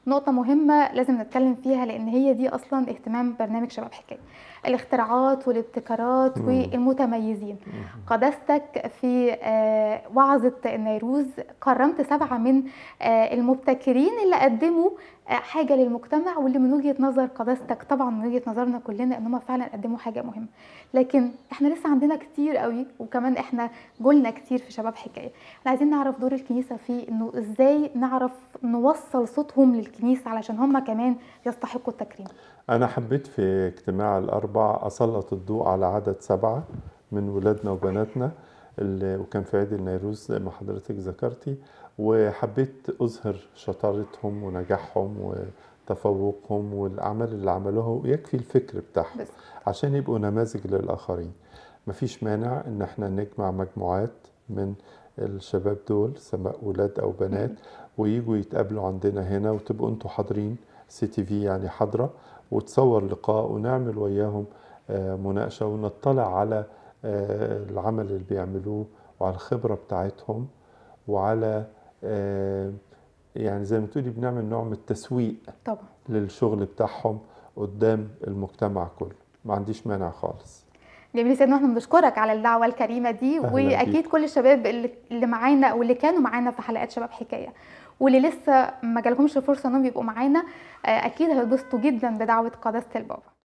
نقطة مهمة لازم نتكلم فيها لأن هي دي أصلا اهتمام برنامج شباب حكاية الاختراعات والابتكارات مم. والمتميزين مم. قداستك في آه، وعظة نيروز كرمت سبعة من آه، المبتكرين اللي قدموا آه، حاجة للمجتمع واللي من وجهة نظر قداستك طبعا من وجهة نظرنا كلنا ان هم فعلا قدموا حاجة مهمة لكن احنا لسه عندنا كتير قوي وكمان احنا جولنا كتير في شباب حكاية احنا عايزين نعرف دور الكنيسة في انه ازاي نعرف نوصل صوتهم للكنيسة علشان هم كمان يستحقوا التكريم أنا حبيت في اجتماع الأربع أسلط الضوء على عدد سبعة من ولادنا وبناتنا اللي وكان في عيد النيروز زي ما حضرتك ذكرتي وحبيت أظهر شطارتهم ونجاحهم وتفوقهم والأعمال اللي عملوها ويكفي الفكر بتاعهم بس عشان يبقوا نماذج للآخرين مفيش مانع إن احنا نجمع مجموعات من الشباب دول سواء ولاد أو بنات ويجوا يتقابلوا عندنا هنا وتبقوا انتوا حاضرين سي تي في يعني حاضرة وتصور لقاء ونعمل وياهم آه، مناقشة ونطلع على آه، العمل اللي بيعملوه وعلى الخبرة بتاعتهم وعلى آه، يعني زي ما تقولي بنعمل نوع من التسويق طبعا للشغل بتاعهم قدام المجتمع كله ما عنديش مانع خالص جميل يا سيدنا احنا بنشكرك على الدعوه الكريمه دي أهلا واكيد بيك. كل الشباب اللي اللي معانا واللي كانوا معانا في حلقات شباب حكايه واللي لسه ما جالهمش الفرصه انهم يبقوا معانا آه، اكيد هيتبسطوا جدا بدعوه قداسه البابا